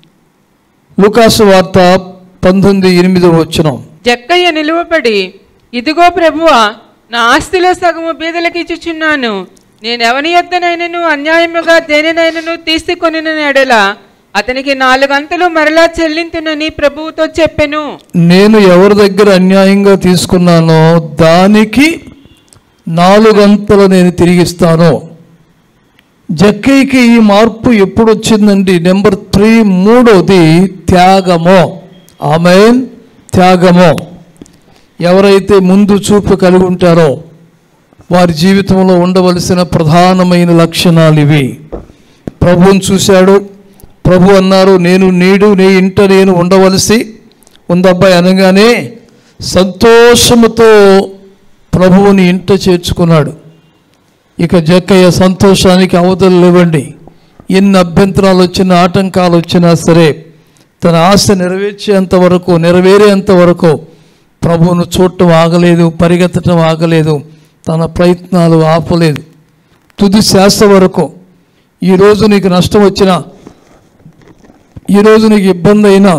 లూకాసు వార్త పంతొమ్మిది ఎనిమిదో వచ్చినాం జక్కయ్య నిలువపడి ఇదిగో ప్రభువా నా ఆస్తిలో సగము బీదలకు ఇచ్చుచున్నాను నేను ఎవని యొద్దనైనను అన్యాయముగా దేనినైనను తీసుకొని ఎడల అతనికి నాలుగంతలు మరలా చెల్లింతునని ప్రభువుతో చెప్పెను నేను ఎవరి దగ్గర అన్యాయంగా తీసుకున్నానో దానికి నాలుగంతలు నేను తిరిగిస్తాను జక్కయ్యకి ఈ మార్పు ఎప్పుడు వచ్చిందండి నెంబర్ త్రీ మూడోది త్యాగము ఆమె త్యాగము ఎవరైతే ముందు చూపు కలిగి ఉంటారో వారి జీవితంలో ఉండవలసిన ప్రధానమైన లక్షణాలు ఇవి ప్రభువుని చూశాడు ప్రభు అన్నారు నేను నీడు నీ ఇంట నేను ఉండవలసి ఉందబ్బాయి అనగానే సంతోషముతో ప్రభువుని ఇంట చేర్చుకున్నాడు ఇక జక్కయ్య సంతోషానికి అవతలు ఇవ్వండి ఎన్ని అభ్యంతరాలు వచ్చినా ఆటంకాలు వచ్చినా సరే తన ఆశ నెరవేర్చేంత వరకు నెరవేరేంత వరకు ప్రభువును చూడటం ఆగలేదు పరిగెత్తటం ఆగలేదు తన ప్రయత్నాలు ఆపలేదు తుది శ్వాస వరకు ఈరోజు నీకు నష్టం వచ్చినా ఈరోజు నీకు ఇబ్బంది అయినా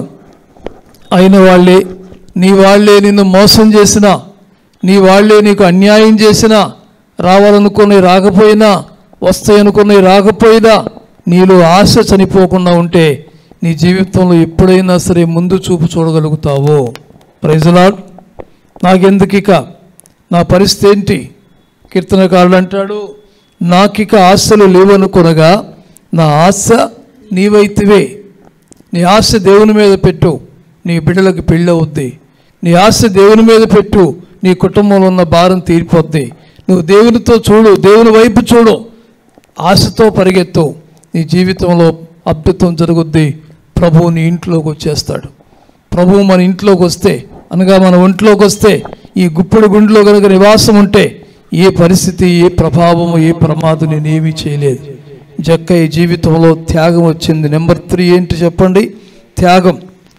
అయిన వాళ్ళే నీ వాళ్ళే నిన్ను మోసం చేసినా నీ వాళ్ళే నీకు అన్యాయం చేసినా రావాలనుకున్నవి రాకపోయినా వస్తాయనుకున్నవి రాకపోయినా నీలో ఆశ చనిపోకుండా ఉంటే నీ జీవితంలో ఎప్పుడైనా సరే ముందు చూపు చూడగలుగుతావు ప్రైజలాడ్ నాకెందుకు ఇక నా పరిస్థితి ఏంటి కీర్తనకారుడు అంటాడు నాకిక ఆశలు లేవనుకొనగా నా ఆశ నీవైతివే నీ ఆశ దేవుని మీద పెట్టు నీ బిడ్డలకు పెళ్ళి అవుద్ది నీ ఆశ దేవుని మీద పెట్టు నీ కుటుంబంలో ఉన్న భారం తీరిపోద్ది నువ్వు దేవునితో చూడు దేవుని వైపు చూడు ఆశతో పరిగెత్తు నీ జీవితంలో అద్భుతం జరుగుద్ది ప్రభువు నీ ఇంట్లోకి వచ్చేస్తాడు ప్రభువు మన ఇంట్లోకి వస్తే అనగా మన ఒంట్లోకి వస్తే ఈ గుప్పుడు గుండెలో కనుక నివాసం ఉంటే ఏ పరిస్థితి ఏ ప్రభావము ఏ ప్రమాదం నేనేమీ చేయలేదు జక్కయ్య జీవితంలో త్యాగం వచ్చింది నెంబర్ త్రీ ఏంటి చెప్పండి త్యాగం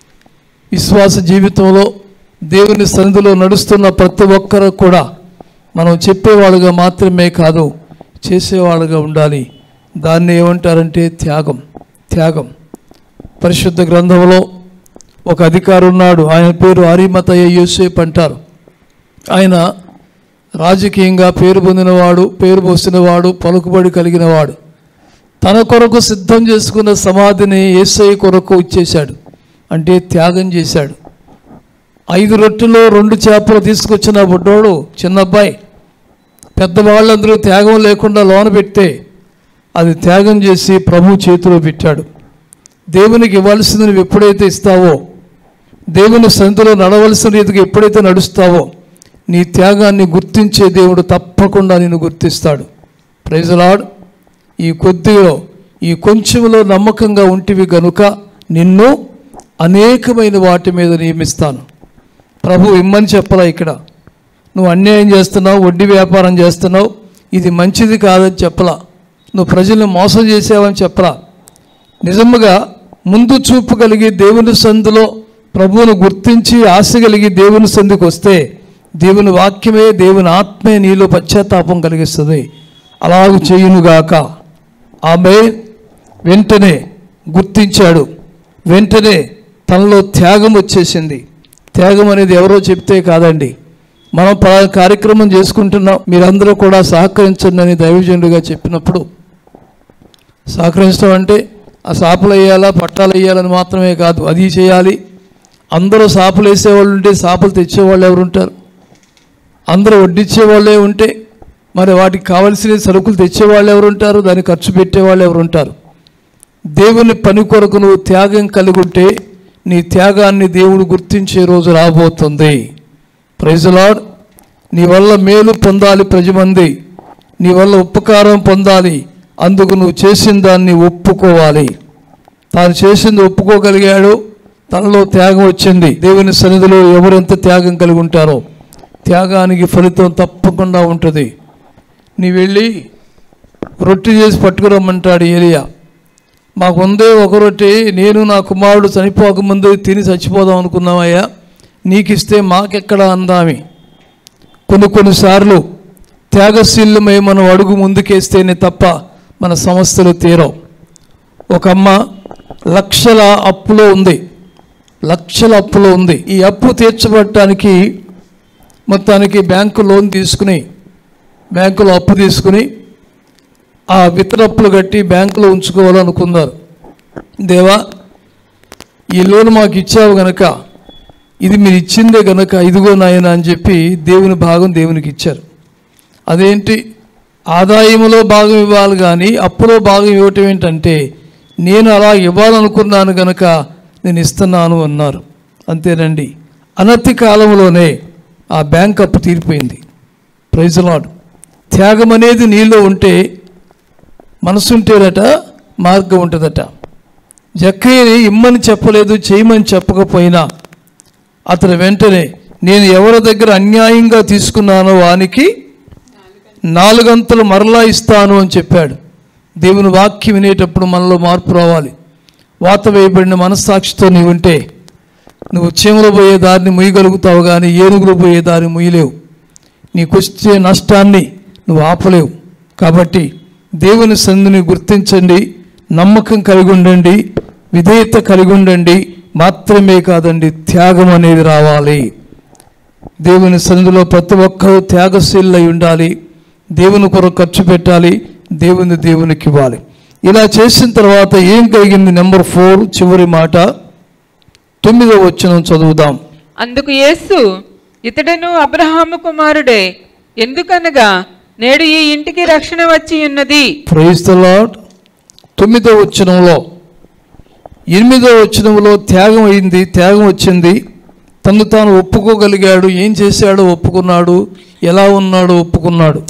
విశ్వాస జీవితంలో దేవుని సన్నిధిలో నడుస్తున్న ప్రతి ఒక్కరు కూడా మనం చెప్పేవాళ్ళుగా మాత్రమే కాదు చేసేవాళ్ళుగా ఉండాలి దాన్ని ఏమంటారంటే త్యాగం త్యాగం పరిశుద్ధ గ్రంథంలో ఒక అధికారి ఉన్నాడు ఆయన పేరు ఆరిమతయ్య యూసేప్ అంటారు ఆయన రాజకీయంగా పేరు పొందినవాడు పేరు పోసినవాడు పలుకుబడి కలిగినవాడు తన కొరకు సిద్ధం చేసుకున్న సమాధిని ఏసై కొరకు ఇచ్చేశాడు అంటే త్యాగం చేశాడు ఐదు రొట్టెలో రెండు చేపలు తీసుకొచ్చిన బుడ్డోడు చిన్న అబ్బాయి పెద్దవాళ్ళందరూ త్యాగం లేకుండా లోన పెడితే అది త్యాగం చేసి ప్రభు చేతిలో పెట్టాడు దేవునికి ఇవ్వాల్సింది నువ్వు ఎప్పుడైతే ఇస్తావో దేవుని సంధిలో నడవలసిన రీతికి ఎప్పుడైతే నడుస్తావో నీ త్యాగాన్ని గుర్తించే దేవుడు తప్పకుండా నిన్ను గుర్తిస్తాడు ప్రైజలాడ్ ఈ కొద్దిలో ఈ కొంచెంలో నమ్మకంగా ఉంటివి గనుక నిన్ను అనేకమైన వాటి మీద నియమిస్తాను ప్రభు ఇమ్మని చెప్పలా ఇక్కడ నువ్వు అన్యాయం చేస్తున్నావు వడ్డీ వ్యాపారం చేస్తున్నావు ఇది మంచిది కాదని చెప్పలా నువ్వు ప్రజల్ని మోసం చేసావని చెప్పలా నిజముగా ముందు చూపు కలిగి దేవుని సందులో ప్రభువును గుర్తించి ఆశ కలిగి దేవుని సంధికి వస్తే దేవుని వాక్యమే దేవుని ఆత్మే నీలో పశ్చాత్తాపం కలిగిస్తుంది అలాగూ చేయునుగాక ఆమె వెంటనే గుర్తించాడు వెంటనే తనలో త్యాగం వచ్చేసింది త్యాగం అనేది ఎవరో చెప్తే కాదండి మనం పలానా కార్యక్రమం చేసుకుంటున్నాం మీరందరూ కూడా సహకరించండి అని దైవజనుడిగా చెప్పినప్పుడు సహకరించడం అంటే ఆ సాపులు వేయాలా పట్టాలు వేయాలని మాత్రమే కాదు అది చేయాలి అందరూ సాపులు వేసేవాళ్ళు ఉంటే సాపులు తెచ్చేవాళ్ళు ఎవరు ఉంటారు అందరూ వడ్డించే వాళ్ళే ఉంటే మరి వాటికి కావలసిన సరుకులు తెచ్చేవాళ్ళు ఎవరు ఉంటారు దాన్ని ఖర్చు పెట్టేవాళ్ళు ఎవరు ఉంటారు దేవుని పని కొరకు నువ్వు త్యాగం కలిగి ఉంటే నీ త్యాగాన్ని దేవుడు గుర్తించే రోజు రాబోతుంది ప్రైజలాడ్ నీ వల్ల మేలు పొందాలి ప్రజమంది నీ వల్ల ఉపకారం పొందాలి అందుకు నువ్వు చేసిన దాన్ని ఒప్పుకోవాలి తాను చేసింది ఒప్పుకోగలిగాడు తనలో త్యాగం వచ్చింది దేవుని సన్నిధిలో ఎవరెంత త్యాగం కలిగి ఉంటారో త్యాగానికి ఫలితం తప్పకుండా ఉంటుంది నీ వెళ్ళి రొట్టె చేసి పట్టుకురమ్మంటాడు ఏలియా మాకు ఉందే ఒక రొట్టె నేను నా కుమారుడు చనిపోకముందు తిని చచ్చిపోదాం అనుకున్నామయ్యా నీకు ఇస్తే మాకెక్కడ అందామి కొన్ని కొన్నిసార్లు త్యాగశీలమై మనం అడుగు ముందుకేస్తేనే తప్ప మన సమస్యలు తీరవు ఒక అమ్మ లక్షల అప్పులో ఉంది లక్షల అప్పులో ఉంది ఈ అప్పు తీర్చబడటానికి మొత్తానికి బ్యాంకు లోన్ తీసుకుని బ్యాంకులో అప్పు తీసుకుని ఆ విత్తనప్పులు కట్టి బ్యాంకులో ఉంచుకోవాలనుకున్నారు దేవా ఈ లోన్ మాకు ఇచ్చావు గనక ఇది మీరు ఇచ్చిందే గనక ఇదిగో నాయన అని చెప్పి దేవుని భాగం దేవునికి ఇచ్చారు అదేంటి ఆదాయములో భాగం ఇవ్వాలి కానీ అప్పులో భాగం ఇవ్వటం ఏంటంటే నేను అలా ఇవ్వాలనుకున్నాను గనక నేను ఇస్తున్నాను అన్నారు అంతేనండి అనతి కాలంలోనే ఆ బ్యాంక్ అప్పు తీరిపోయింది ప్రైజ్ లాడ్ త్యాగం అనేది నీలో ఉంటే మనసుంటేనట మార్గం ఉంటుందట జక్కయ్యని ఇమ్మని చెప్పలేదు చేయమని చెప్పకపోయినా అతను వెంటనే నేను ఎవరి దగ్గర అన్యాయంగా తీసుకున్నానో వానికి నాలుగంతలు మరలా ఇస్తాను అని చెప్పాడు దేవుని వాక్యం వినేటప్పుడు మనలో మార్పు రావాలి వాత వేయబడిన మనస్సాక్షితో నీవు ఉంటే నువ్వు చీమలో పోయే దారిని ముయ్యగలుగుతావు కానీ ఏనుగులు పోయే దారిని ముయ్యలేవు నీకు వచ్చే నష్టాన్ని నువ్వు ఆపలేవు కాబట్టి దేవుని సంధిని గుర్తించండి నమ్మకం కలిగి ఉండండి విధేయత కలిగి ఉండండి మాత్రమే కాదండి త్యాగం అనేది రావాలి దేవుని సన్నిధిలో ప్రతి ఒక్కరూ త్యాగశీలై ఉండాలి దేవుని కొరకు ఖర్చు పెట్టాలి దేవుని దేవునికి ఇవ్వాలి ఇలా చేసిన తర్వాత ఏం కలిగింది నెంబర్ ఫోర్ చివరి మాట తొమ్మిదో వచ్చిన చదువుదాం అందుకు యేసు ఇతడును అబ్రహాము కుమారుడే ఎందుకనగా నేడు ఈ ఇంటికి రక్షణ వచ్చి ఉన్నది ప్రైజ్ ద లాడ్ తొమ్మిదో వచనంలో ఎనిమిదో వచనంలో త్యాగం అయింది త్యాగం వచ్చింది తను తాను ఒప్పుకోగలిగాడు ఏం చేశాడో ఒప్పుకున్నాడు ఎలా ఉన్నాడో ఒప్పుకున్నాడు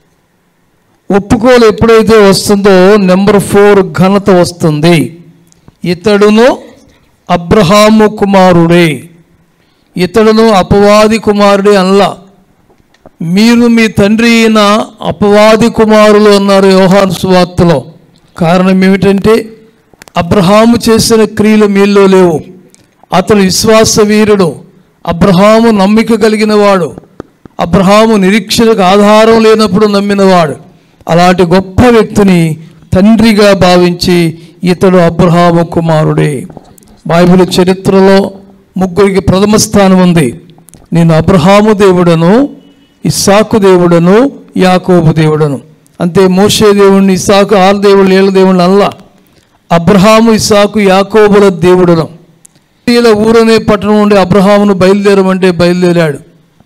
ఒప్పుకోలు ఎప్పుడైతే వస్తుందో నెంబర్ ఫోర్ ఘనత వస్తుంది ఇతడును అబ్రహాము కుమారుడే ఇతడును అపవాది కుమారుడే అనలా మీరు మీ తండ్రి అయిన అపవాది కుమారులు అన్నారు యోహాను సువార్తలో కారణం ఏమిటంటే అబ్రహాము చేసిన క్రియలు మీలో లేవు అతడు విశ్వాస వీరుడు అబ్రహాము నమ్మిక కలిగిన వాడు అబ్రహాము నిరీక్షణకు ఆధారం లేనప్పుడు నమ్మినవాడు అలాంటి గొప్ప వ్యక్తిని తండ్రిగా భావించి ఇతడు అబ్రహాము కుమారుడే బైబిల్ చరిత్రలో ముగ్గురికి ప్రథమ స్థానం ఉంది నేను అబ్రహాము దేవుడను ఇస్సాకు దేవుడను యాకోబు దేవుడను అంతే మోషే దేవుడిని ఇస్సాకు ఆరు దేవుళ్ళు ఏళ్ళ దేవుళ్ళు అల్లా అబ్రహాము ఇస్సాకు యాకోబుల దేవుడను ఇలా ఊరనే పట్టణం నుండి అబ్రహామును బయలుదేరమంటే బయలుదేరాడు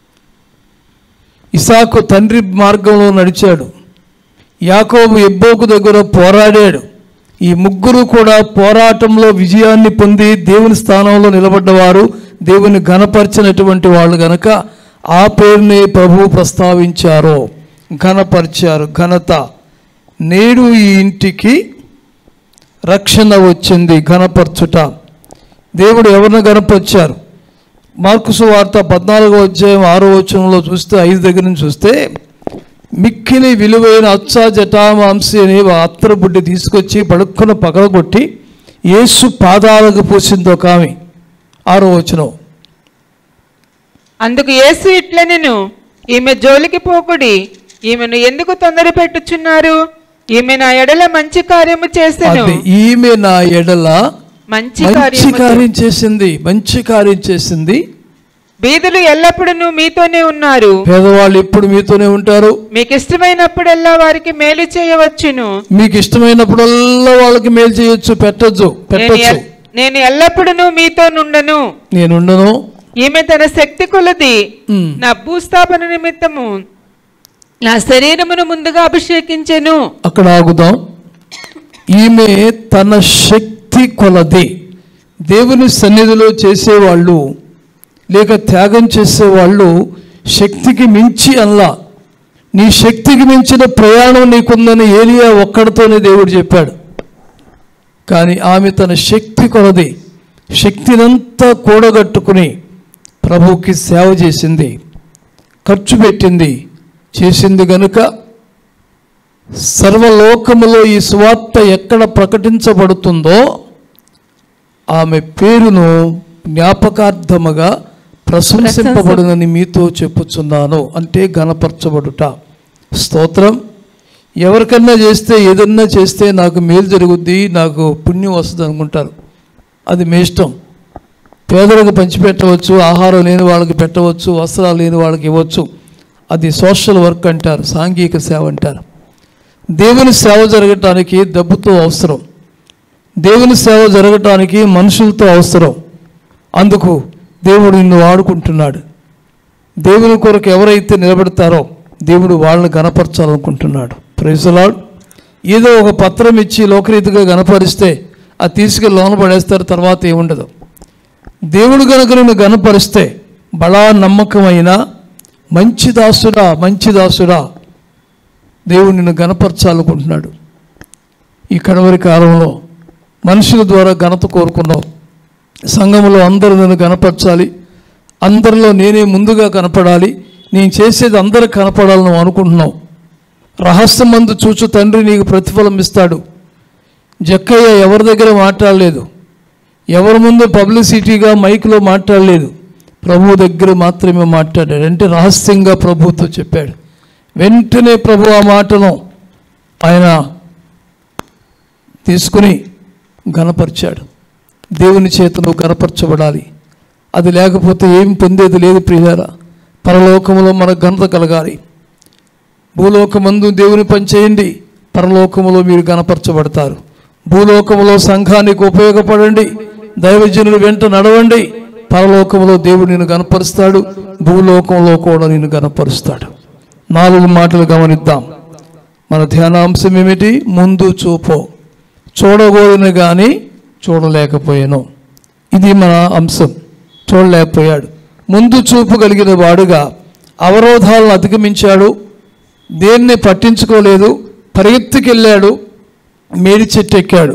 ఇసాకు తండ్రి మార్గంలో నడిచాడు యాకోబు ఎబ్బోకు దగ్గర పోరాడాడు ఈ ముగ్గురు కూడా పోరాటంలో విజయాన్ని పొంది దేవుని స్థానంలో నిలబడ్డవారు దేవుని ఘనపరిచినటువంటి వాళ్ళు గనక ఆ పేరుని ప్రభువు ప్రస్తావించారు ఘనపరిచారు ఘనత నేడు ఈ ఇంటికి రక్షణ వచ్చింది ఘనపరచుట దేవుడు ఎవరిని గనపరిచారు మార్కుసు వార్త పద్నాలుగో అధ్యాయం ఆరో వచనంలో చూస్తే ఐదు దగ్గర నుంచి చూస్తే మిక్కిలి విలువైన అచ్చా జటామాంసి అనే అత్తర బుడ్డి తీసుకొచ్చి పడుక్కున పగలగొట్టి యేసు పాదాలకు పూసింది ఒక ఆమె ఆరో వచనం అందుకు యేసు ఇట్లనెను ఈమె జోలికి పోకుడి ఈమెను ఎందుకు తొందర పెట్టుచున్నారు ఈమె నా ఎడల మంచి కార్యము చేసెను అది ఈమె నా ఎడల మంచి మంచి కార్యము కార్యం చేసింది మంచి కార్యం చేసింది బీదులు ఎల్లప్పుడూ మీతోనే ఉన్నారు పేదవాళ్ళు ఎప్పుడు మీతోనే ఉంటారు మీకు ఇష్టమైనప్పుడల్లా వారికి మేలు చేయవచ్చును మీకు ఇష్టమైనప్పుడల్లా వాళ్ళకి మేలు చేయొచ్చు పెట్టొచ్చు నేను పెట్టొచ్చు ఎల్- నేను ఎల్లప్పుడూ మీతో నుండను నేనుండను ఈమె తన శక్తి కొలది ఉమ్. నా భూస్థాపన నిమిత్తము నా శరీరమును ముందుగా అభిషేకించెను అక్కడ ఆగుదాం ఈమె తన శక్తి కొలది దేవుని సన్నిధిలో చేసేవాళ్ళు లేక త్యాగం చేసేవాళ్ళు శక్తికి మించి అల్లా నీ శక్తికి మించిన ప్రయాణం నీకుందని ఏలియా ఒక్కడితోనే దేవుడు చెప్పాడు కానీ ఆమె తన శక్తి కొలది శక్తినంతా కూడగట్టుకుని ప్రభువుకి సేవ చేసింది ఖర్చు పెట్టింది చేసింది గనుక సర్వలోకములో ఈ సువార్త ఎక్కడ ప్రకటించబడుతుందో ఆమె పేరును జ్ఞాపకార్థముగా ప్రశంసింపబడునని మీతో చెప్పుచున్నాను అంటే గణపరచబడుట స్తోత్రం ఎవరికన్నా చేస్తే ఏదన్నా చేస్తే నాకు మేలు జరుగుద్ది నాకు పుణ్యం వస్తుంది అనుకుంటారు అది మీ ఇష్టం పేదలకు పంచిపెట్టవచ్చు ఆహారం లేని వాళ్ళకి పెట్టవచ్చు వస్త్రాలు లేని వాళ్ళకి ఇవ్వచ్చు అది సోషల్ వర్క్ అంటారు సాంఘిక సేవ అంటారు దేవుని సేవ జరగటానికి డబ్బుతో అవసరం దేవుని సేవ జరగటానికి మనుషులతో అవసరం అందుకు దేవుడు నిన్ను వాడుకుంటున్నాడు దేవుని కొరకు ఎవరైతే నిలబెడతారో దేవుడు వాళ్ళని గనపరచాలనుకుంటున్నాడు ప్రైజలాడ్ ఏదో ఒక పత్రం ఇచ్చి లోకరీతిగా గనపరిస్తే అది తీసుకెళ్ళి లోన పడేస్తారు తర్వాత ఏముండదు దేవుడు కనుక నిన్ను గనపరిస్తే బలా నమ్మకమైన మంచి దాసుడా మంచి దాసుడా దేవుడు నిన్ను గనపరచాలనుకుంటున్నాడు ఈ కడవరి కాలంలో మనుషుల ద్వారా ఘనత కోరుకున్నావు సంఘంలో అందరూ నన్ను కనపరచాలి అందరిలో నేనే ముందుగా కనపడాలి నేను చేసేది అందరికి కనపడాలని నువ్వు అనుకుంటున్నావు రహస్యమందు చూచు తండ్రి నీకు ప్రతిఫలం ఇస్తాడు జక్కయ్య ఎవరి దగ్గర మాట్లాడలేదు ఎవరి ముందు పబ్లిసిటీగా మైక్లో మాట్లాడలేదు ప్రభు దగ్గర మాత్రమే మాట్లాడాడు అంటే రహస్యంగా ప్రభుతో చెప్పాడు వెంటనే ప్రభు ఆ మాటను ఆయన తీసుకుని గనపరిచాడు దేవుని చేత నువ్వు గనపరచబడాలి అది లేకపోతే ఏం పొందేది లేదు ప్రియారా పరలోకములో మన ఘనత కలగాలి భూలోకమందు దేవుని పని చేయండి పరలోకములో మీరు గనపరచబడతారు భూలోకములో సంఘానికి ఉపయోగపడండి దైవజనుడు వెంట నడవండి పరలోకములో దేవుడు నిన్ను గనపరుస్తాడు భూలోకంలో కూడా నిన్ను గనపరుస్తాడు నాలుగు మాటలు గమనిద్దాం మన ధ్యానాంశం ఏమిటి ముందు చూపు చూడకూడని కానీ చూడలేకపోయాను ఇది మన అంశం చూడలేకపోయాడు ముందు చూపు కలిగిన వాడుగా అవరోధాలను అధిగమించాడు దేన్ని పట్టించుకోలేదు పరిగెత్తుకెళ్ళాడు మేడి చెట్టు ఎక్కాడు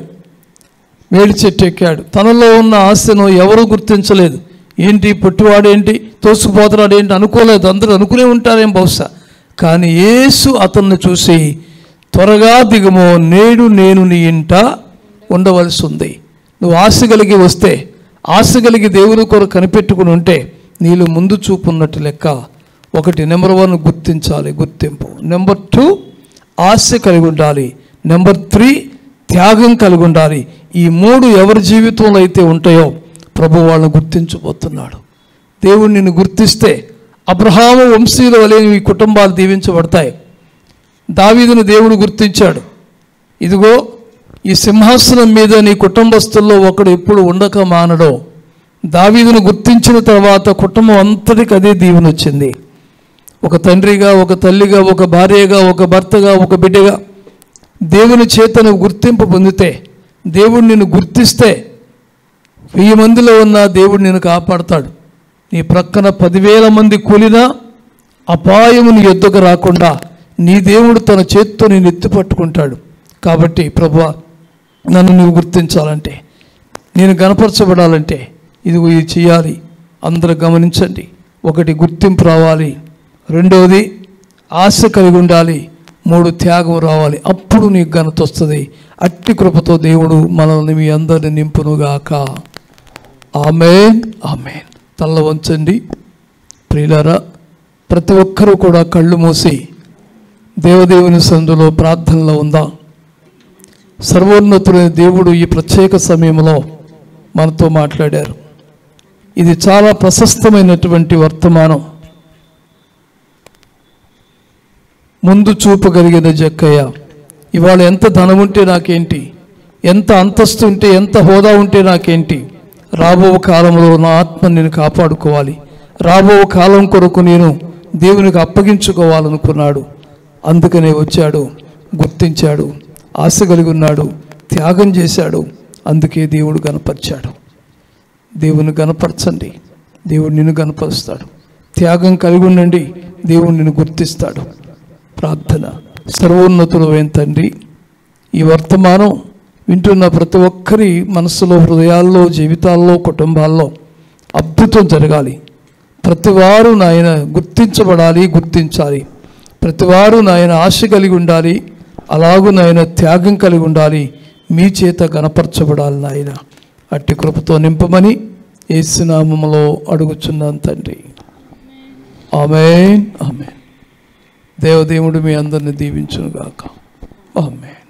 మేడి చెట్టు ఎక్కాడు తనలో ఉన్న ఆశను ఎవరూ గుర్తించలేదు ఏంటి పొట్టివాడేంటి తోసుకుపోతున్నాడు ఏంటి అనుకోలేదు అందరూ అనుకునే ఉంటారేం బహుశా కానీ యేసు అతన్ని చూసి త్వరగా దిగమో నేడు నేను నీ ఇంట ఉండవలసి ఉంది నువ్వు ఆశ కలిగి వస్తే ఆశ కలిగి దేవుని కొరకు కనిపెట్టుకుని ఉంటే నీళ్ళు ముందు చూపు ఉన్నట్టు లెక్క ఒకటి నెంబర్ వన్ గుర్తించాలి గుర్తింపు నెంబర్ టూ ఆశ కలిగి ఉండాలి నెంబర్ త్రీ త్యాగం కలిగి ఉండాలి ఈ మూడు ఎవరి జీవితంలో అయితే ఉంటాయో ప్రభు వాళ్ళని గుర్తించబోతున్నాడు దేవుడు నిన్ను గుర్తిస్తే అబ్రహాము వంశీయుల వలె ఈ కుటుంబాలు దీవించబడతాయి దావీదును దేవుడు గుర్తించాడు ఇదిగో ఈ సింహాసనం మీద నీ కుటుంబస్తుల్లో ఒకడు ఎప్పుడు ఉండక మానడో దావీదును గుర్తించిన తర్వాత కుటుంబం అంతటికి అదే దీవెన వచ్చింది ఒక తండ్రిగా ఒక తల్లిగా ఒక భార్యగా ఒక భర్తగా ఒక బిడ్డగా దేవుని చేతను గుర్తింపు పొందితే దేవుడు నిన్ను గుర్తిస్తే వెయ్యి మందిలో ఉన్న దేవుడు నిన్ను కాపాడతాడు నీ ప్రక్కన పదివేల మంది కూలినా అపాయము నీ ఎద్దుకు రాకుండా నీ దేవుడు తన చేత్తో నేను ఎత్తి పట్టుకుంటాడు కాబట్టి ప్రభువా నన్ను నువ్వు గుర్తించాలంటే నేను గనపరచబడాలంటే ఇదిగో ఇది చేయాలి అందరూ గమనించండి ఒకటి గుర్తింపు రావాలి రెండవది ఆశ కలిగి ఉండాలి మూడు త్యాగం రావాలి అప్పుడు నీకు ఘనత వస్తుంది అట్టి కృపతో దేవుడు మనల్ని మీ అందరిని నింపునుగాక ఆమెన్ ఆమెన్ తల్ల వంచండి ప్రియులారా ప్రతి ఒక్కరూ కూడా కళ్ళు మూసి దేవదేవుని సందులో ప్రార్థనలో ఉందా సర్వోన్నతుడైన దేవుడు ఈ ప్రత్యేక సమయంలో మనతో మాట్లాడారు ఇది చాలా ప్రశస్తమైనటువంటి వర్తమానం ముందు చూపు కలిగిన జక్కయ్య ఇవాళ ఎంత ధనం ఉంటే నాకేంటి ఎంత అంతస్తు ఉంటే ఎంత హోదా ఉంటే నాకేంటి రాబో కాలంలో నా ఆత్మ నేను కాపాడుకోవాలి రాబో కాలం కొరకు నేను దేవునికి అప్పగించుకోవాలనుకున్నాడు అందుకనే వచ్చాడు గుర్తించాడు ఆశ కలిగి ఉన్నాడు త్యాగం చేశాడు అందుకే దేవుడు కనపరిచాడు దేవుని గనపరచండి దేవుడు నిన్ను గనపరుస్తాడు త్యాగం కలిగి ఉండండి దేవుడు నిన్ను గుర్తిస్తాడు ప్రార్థన సర్వోన్నతుడు తండ్రి ఈ వర్తమానం వింటున్న ప్రతి ఒక్కరి మనసులో హృదయాల్లో జీవితాల్లో కుటుంబాల్లో అద్భుతం జరగాలి ప్రతివారు నాయన గుర్తించబడాలి గుర్తించాలి ప్రతివారు నాయన ఆశ కలిగి ఉండాలి అలాగూ నాయన త్యాగం కలిగి ఉండాలి మీ చేత గనపరచబడాలి నాయన అట్టి కృపతో నింపమని ఏసునామములో అడుగుచున్నాను తండ్రి ఆమెన్ ఆమెన్ దేవదేవుడు మీ అందరిని దీవించునుగాక ఆమెన్